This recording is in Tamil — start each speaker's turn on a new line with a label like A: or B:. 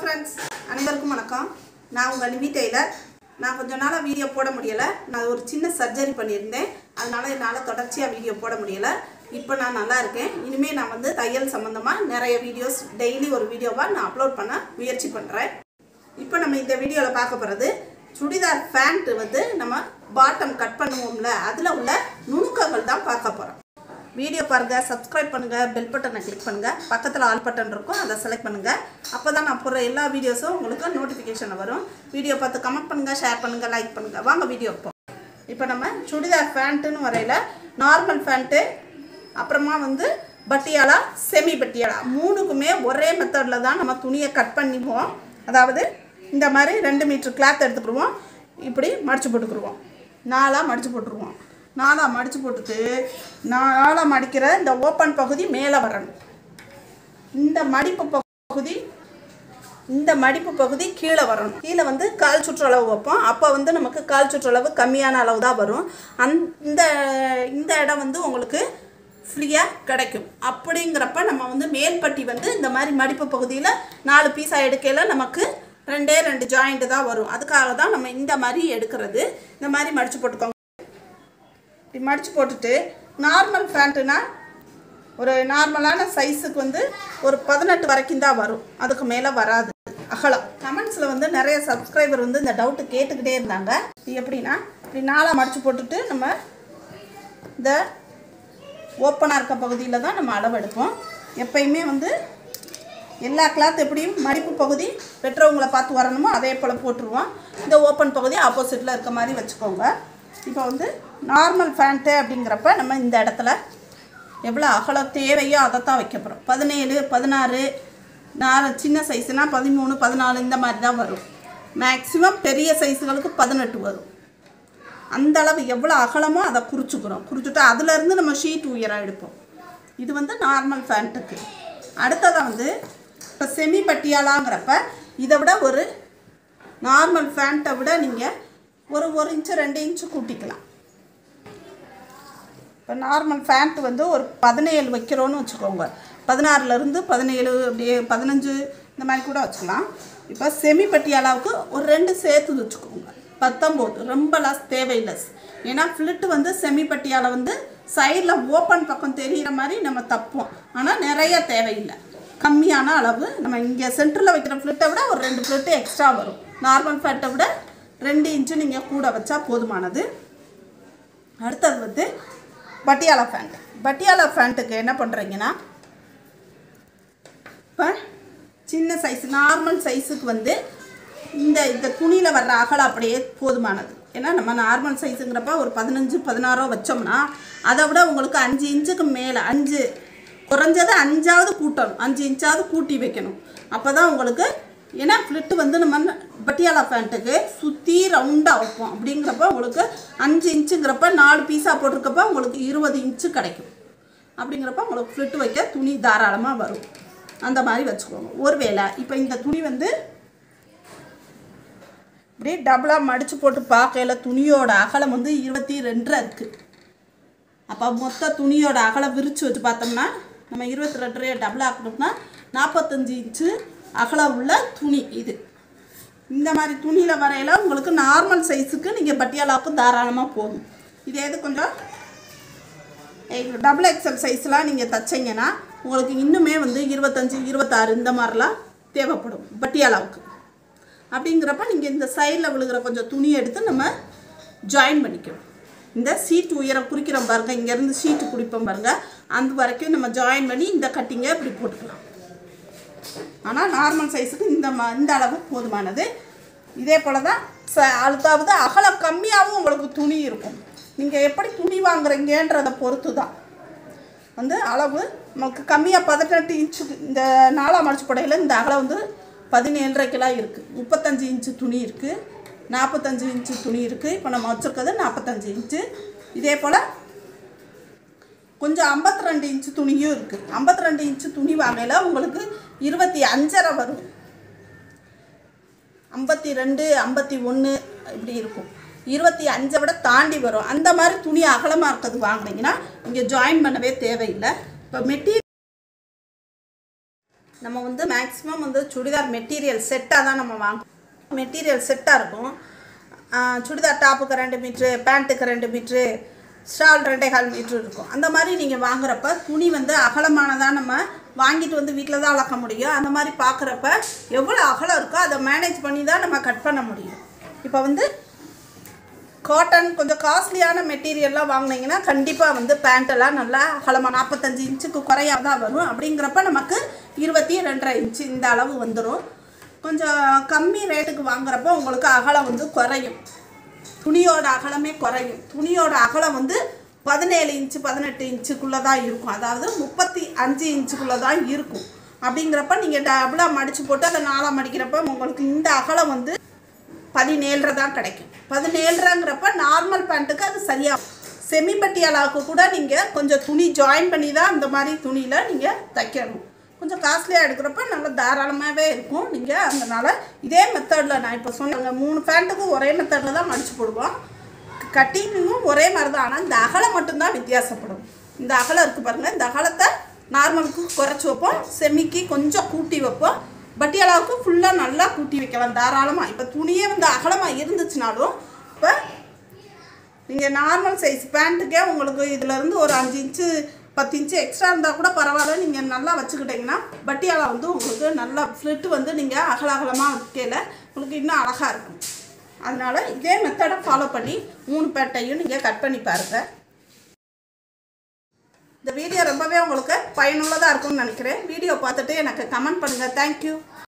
A: ஃப்ரெண்ட்ஸ் அனைவருக்கும் வணக்கம் நான் உங்கள் நிவி டெய்லர் நான் கொஞ்ச நாளாக வீடியோ போட முடியலை நான் ஒரு சின்ன சர்ஜரி பண்ணியிருந்தேன் அதனால என்னால் தொடர்ச்சியாக வீடியோ போட முடியலை இப்போ நான் நல்லா இருக்கேன் இனிமேல் நான் வந்து தையல் சம்மந்தமாக நிறைய வீடியோஸ் டெய்லி ஒரு வீடியோவாக நான் அப்லோட் பண்ண முயற்சி பண்ணுறேன் இப்போ நம்ம இந்த வீடியோவில் பார்க்க போகிறது சுடிதார் பேண்ட் வந்து நம்ம பாட்டம் கட் பண்ணுவோம்ல அதில் உள்ள நுணுக்கங்கள் தான் பார்க்க போகிறோம் வீடியோ பாருங்கள் சப்ஸ்கிரைப் பண்ணுங்கள் பெல் பட்டனை கிளிக் பண்ணுங்கள் பக்கத்தில் ஆல் பட்டன் இருக்கும் அதை செலக்ட் பண்ணுங்கள் அப்போ தான் நான் போடுற எல்லா வீடியோஸும் உங்களுக்கு நோட்டிஃபிகேஷன் வரும் வீடியோ பார்த்து கமெண்ட் பண்ணுங்கள் ஷேர் பண்ணுங்கள் லைக் பண்ணுங்கள் வாங்க வீடியோ இப்போ இப்போ நம்ம சுடிதார் பேண்ட்டுன்னு வரையில் நார்மல் பேண்ட்டு அப்புறமா வந்து பட்டியாலா செமி பட்டியாலா மூணுக்குமே ஒரே மெத்தடில் தான் நம்ம துணியை கட் பண்ணிக்குவோம் அதாவது இந்த மாதிரி ரெண்டு மீட்ரு கிளாத் எடுத்துக்கிடுவோம் இப்படி மடித்து போட்டுக்கிடுவோம் நாலாக மடித்து போட்டுருவோம் நாலாக மடித்து போட்டுட்டு நாலாக மடிக்கிற இந்த ஓப்பன் பகுதி மேலே வரணும் இந்த மடிப்பு பகுதி இந்த மடிப்பு பகுதி கீழே வரணும் கீழே வந்து கால் சுற்றளவு வைப்போம் அப்போ வந்து நமக்கு கால் சுற்றளவு கம்மியான அளவு தான் வரும் அந் இந்த இந்த இடம் வந்து உங்களுக்கு ஃப்ரீயாக கிடைக்கும் அப்படிங்கிறப்ப நம்ம வந்து மேல்பட்டி வந்து இந்த மாதிரி மடிப்பு பகுதியில் நாலு பீஸாக எடுக்கையில் நமக்கு ரெண்டே ரெண்டு ஜாயிண்ட் தான் வரும் அதுக்காக தான் நம்ம இந்த மாதிரி எடுக்கிறது இந்த மாதிரி மடித்து போட்டுக்கோங்க இப்படி மடித்து போட்டுட்டு நார்மல் பேண்ட்டுனா ஒரு நார்மலான சைஸுக்கு வந்து ஒரு பதினெட்டு வரைக்கும் தான் வரும் அதுக்கு மேலே வராது அகலம் கமெண்ட்ஸில் வந்து நிறைய சப்ஸ்கிரைபர் வந்து இந்த டவுட்டு கேட்டுக்கிட்டே இருந்தாங்க இது எப்படின்னா இப்படி நாலாக மடித்து போட்டுட்டு நம்ம இந்த ஓப்பனாக இருக்க பகுதியில் தான் நம்ம அளவு எடுப்போம் எப்பயுமே வந்து எல்லா கிளாத் எப்படியும் மடிப்பு பகுதி வெட்டுறவங்களை பார்த்து வரணுமோ அதே போல் போட்டுருவோம் இந்த ஓப்பன் பகுதி ஆப்போசிட்டில் இருக்க மாதிரி வச்சுக்கோங்க இப்போ வந்து நார்மல் ஃபேண்ட்டு அப்படிங்கிறப்ப நம்ம இந்த இடத்துல எவ்வளோ அகலம் தேவையோ அதை தான் வைக்க போகிறோம் பதினேழு பதினாறு நாலு சின்ன சைஸ்னால் பதிமூணு பதினாலு இந்த மாதிரி தான் வரும் மேக்ஸிமம் பெரிய சைஸுகளுக்கு பதினெட்டு வரும் அந்த அளவு எவ்வளோ அகலமோ அதை குறிச்சுக்கிறோம் குறிச்சுட்டு அதுலேருந்து நம்ம ஷீட் உயரம் எடுப்போம் இது வந்து நார்மல் ஃபேண்ட்டுக்கு அடுத்ததாக வந்து இப்போ செமி பட்டியாலாங்கிறப்ப இதை விட ஒரு நார்மல் ஃபேண்ட்டை விட நீங்கள் ஒரு ஒரு இன்ச்சு ரெண்டு இன்ச்சு கூட்டிக்கலாம் இப்போ நார்மல் ஃபேண்ட் வந்து ஒரு பதினேழு வைக்கிறோன்னு வச்சுக்கோங்க பதினாறுலேருந்து பதினேழு அப்படியே பதினஞ்சு இந்த மாதிரி கூட வச்சுக்கலாம் இப்போ செமி பட்டியாலாவுக்கு ஒரு ரெண்டு சேர்த்து வச்சுக்கோங்க பத்தொம்போது ரொம்ப லாஸ் தேவையில்லை ஏன்னா ஃப்ளிட்டு வந்து செமி பட்டியால வந்து சைடில் ஓப்பன் பக்கம் தெரிகிற மாதிரி நம்ம தப்போம் ஆனால் நிறைய தேவையில்லை கம்மியான அளவு நம்ம இங்கே சென்டரில் வைக்கிற ஃப்ளிட்டை விட ஒரு ரெண்டு ஃப்ளிட்டு எக்ஸ்ட்ரா வரும் நார்மல் ஃபேட்டை விட ரெண்டு இன்ச்சு நீங்கள் கூட வச்சா போதுமானது அடுத்தது வந்து பட்டியாலா ஃபேண்ட் பட்டியாலா ஃபேண்ட்டுக்கு என்ன பண்ணுறீங்கன்னா இப்போ சின்ன சைஸ் நார்மல் சைஸுக்கு வந்து இந்த இந்த துணியில் வர்ற அகலம் அப்படியே போதுமானது ஏன்னா நம்ம நார்மல் சைஸுங்கிறப்ப ஒரு பதினஞ்சு பதினாறோ வச்சோம்னா அதை விட உங்களுக்கு அஞ்சு இன்ச்சுக்கு மேலே அஞ்சு குறைஞ்சது அஞ்சாவது கூட்டணும் அஞ்சு இன்ச்சாவது கூட்டி வைக்கணும் அப்போ தான் உங்களுக்கு ஏன்னா ஃப்ளிட்டு வந்து நம்ம பட்டியாலா பேண்ட்டுக்கு சுற்றி ரவுண்டாக வைப்போம் அப்படிங்கிறப்ப உங்களுக்கு அஞ்சு இன்ச்சுங்கிறப்ப நாலு பீஸாக போட்டிருக்கப்ப உங்களுக்கு இருபது இன்ச்சு கிடைக்கும் அப்படிங்கிறப்ப உங்களுக்கு ஃப்ளிட்டு வைக்க துணி தாராளமாக வரும் அந்த மாதிரி வச்சுக்கோங்க ஒருவேளை இப்போ இந்த துணி வந்து இப்படியே டபுளாக மடித்து போட்டு பார்க்கையில் துணியோட அகலம் வந்து இருபத்தி ரெண்டரை இருக்குது அப்போ மொத்த துணியோட அகலம் விரித்து வச்சு பார்த்தோம்னா நம்ம இருபத்தி ரெண்டரையை டபுள் ஆக்கணும்னா நாற்பத்தஞ்சு இன்ச்சு அகலம் உள்ள துணி இது இந்த மாதிரி துணியில் வரையில உங்களுக்கு நார்மல் சைஸுக்கு நீங்கள் பட்டியாலாவுக்கு தாராளமாக போதும் இதே இது கொஞ்சம் டபுள் எக்ஸல் சைஸ்லாம் நீங்கள் தைச்சிங்கன்னா உங்களுக்கு இன்னுமே வந்து இருபத்தஞ்சி இருபத்தாறு இந்த மாதிரிலாம் தேவைப்படும் பட்டியாலாவுக்கு அப்படிங்கிறப்ப நீங்கள் இந்த சைடில் விழுகிற கொஞ்சம் துணி எடுத்து நம்ம ஜாயின் பண்ணிக்கணும் இந்த சீட்டு உயரம் குறிக்கிறோம் பாருங்கள் இங்கேருந்து சீட்டு குடிப்போம் பாருங்கள் அந்த வரைக்கும் நம்ம ஜாயின் பண்ணி இந்த கட்டிங்கை இப்படி போட்டுக்கலாம் ஆனால் நார்மல் சைஸுக்கு இந்த ம இந்த அளவு போதுமானது இதே போல் தான் ச அதாவது அகலம் கம்மியாகவும் உங்களுக்கு துணி இருக்கும் நீங்கள் எப்படி துணி வாங்குறீங்கன்றதை பொறுத்து தான் வந்து அளவு நமக்கு கம்மியாக பதினெட்டு இன்ச்சுக்கு இந்த நாலாம் மடிச்சு படையில் இந்த அகலம் வந்து பதினேழரை கிலோ இருக்குது முப்பத்தஞ்சு இன்ச்சு துணி இருக்குது நாற்பத்தஞ்சு இன்ச்சு துணி இருக்குது இப்போ நம்ம வச்சுருக்கிறது நாற்பத்தஞ்சு இன்ச்சு இதே போல் கொஞ்சம் ஐம்பத்தி ரெண்டு இன்ச்சு துணியும் இருக்குது ஐம்பத்தி ரெண்டு இன்ச்சு துணி வாங்கல உங்களுக்கு இருபத்தி அஞ்சரை வரும் ஐம்பத்தி ரெண்டு ஐம்பத்தி ஒன்று இப்படி இருக்கும் இருபத்தி அஞ்சை விட தாண்டி வரும் அந்த மாதிரி துணி அகலமாக இருக்கிறது வாங்கினீங்கன்னா இங்கே ஜாயின் பண்ணவே தேவையில்லை இப்போ மெட்டீரியல் நம்ம வந்து மேக்ஸிமம் வந்து சுடிதார் மெட்டீரியல் செட்டாக தான் நம்ம வாங்க மெட்டீரியல் செட்டாக இருக்கும் ஆ, சுடிதார் டாப்புக்கு ரெண்டு மீட்ரு பேண்ட்டுக்கு ரெண்டு மீட்ரு ஸ்டால் ரெண்டே கால் மீட்ரு இருக்கும் அந்த மாதிரி நீங்கள் வாங்குறப்ப துணி வந்து அகலமானதாக நம்ம வாங்கிட்டு வந்து வீட்டில் தான் அளக்க முடியும் அந்த மாதிரி பார்க்குறப்ப எவ்வளோ அகலம் இருக்கோ அதை மேனேஜ் பண்ணி தான் நம்ம கட் பண்ண முடியும் இப்போ வந்து காட்டன் கொஞ்சம் காஸ்ட்லியான மெட்டீரியல்லாம் வாங்கினீங்கன்னா கண்டிப்பாக வந்து பேண்ட்டெல்லாம் நல்லா அகலமாக நாற்பத்தஞ்சு இன்ச்சுக்கு குறையா தான் வரும் அப்படிங்கிறப்ப நமக்கு இருபத்தி ரெண்டரை இன்ச்சு இந்த அளவு வந்துடும் கொஞ்சம் கம்மி ரேட்டுக்கு வாங்குறப்ப உங்களுக்கு அகலம் வந்து குறையும் துணியோட அகலமே குறையும் துணியோட அகலம் வந்து பதினேழு இன்ச்சு பதினெட்டு இன்ச்சுக்குள்ளே தான் இருக்கும் அதாவது முப்பத்தி அஞ்சு இன்ச்சுக்குள்ளே தான் இருக்கும் அப்படிங்கிறப்ப நீங்கள் டபுளாக மடித்து போட்டு அதை நாலாக மடிக்கிறப்ப உங்களுக்கு இந்த அகலம் வந்து பதினேழரை தான் கிடைக்கும் பதினேழரைங்கிறப்ப நார்மல் பேண்ட்டுக்கு அது சரியாக செமி பட்டியாலாவுக்கு கூட நீங்கள் கொஞ்சம் துணி ஜாயின் பண்ணி தான் அந்த மாதிரி துணியில் நீங்கள் தைக்கணும் கொஞ்சம் காஸ்ட்லியாக எடுக்கிறப்ப நல்லா தாராளமாகவே இருக்கும் நீங்கள் அதனால் இதே மெத்தடில் நான் இப்போ சொன்ன மூணு பேண்ட்டுக்கும் ஒரே மெத்தடில் தான் மடித்து போடுவோம் கட்டிங்கும் ஒரே மாதிரி தான் ஆனால் இந்த அகலம் மட்டும்தான் வித்தியாசப்படும் இந்த அகலம் இருக்குது பாருங்கள் இந்த அகலத்தை நார்மலுக்கு குறைச்சி வைப்போம் செமிக்கு கொஞ்சம் கூட்டி வைப்போம் பட்டியாலாவுக்கு ஃபுல்லாக நல்லா கூட்டி வைக்கலாம் தாராளமாக இப்போ துணியே வந்து அகலமாக இருந்துச்சுனாலும் இப்போ நீங்கள் நார்மல் சைஸ் பேண்ட்டுக்கே உங்களுக்கு இதுலேருந்து ஒரு அஞ்சு இன்ச்சு பத்து இன்ச்சு எக்ஸ்ட்ரா இருந்தால் கூட பரவாயில்ல நீங்கள் நல்லா வச்சுக்கிட்டிங்கன்னா பட்டியாலா வந்து உங்களுக்கு நல்லா ஃப்ளிட்டு வந்து நீங்கள் அகல அகலமாக வைக்கல உங்களுக்கு இன்னும் அழகாக இருக்கும் அதனால் இதே மெத்தடை ஃபாலோ பண்ணி மூணு பேட்டையும் நீங்கள் கட் பண்ணி பாருங்கள் இந்த வீடியோ ரொம்பவே உங்களுக்கு பயனுள்ளதாக இருக்கும்னு நினைக்கிறேன் வீடியோ பார்த்துட்டு எனக்கு கமெண்ட் பண்ணுங்கள் தேங்க்யூ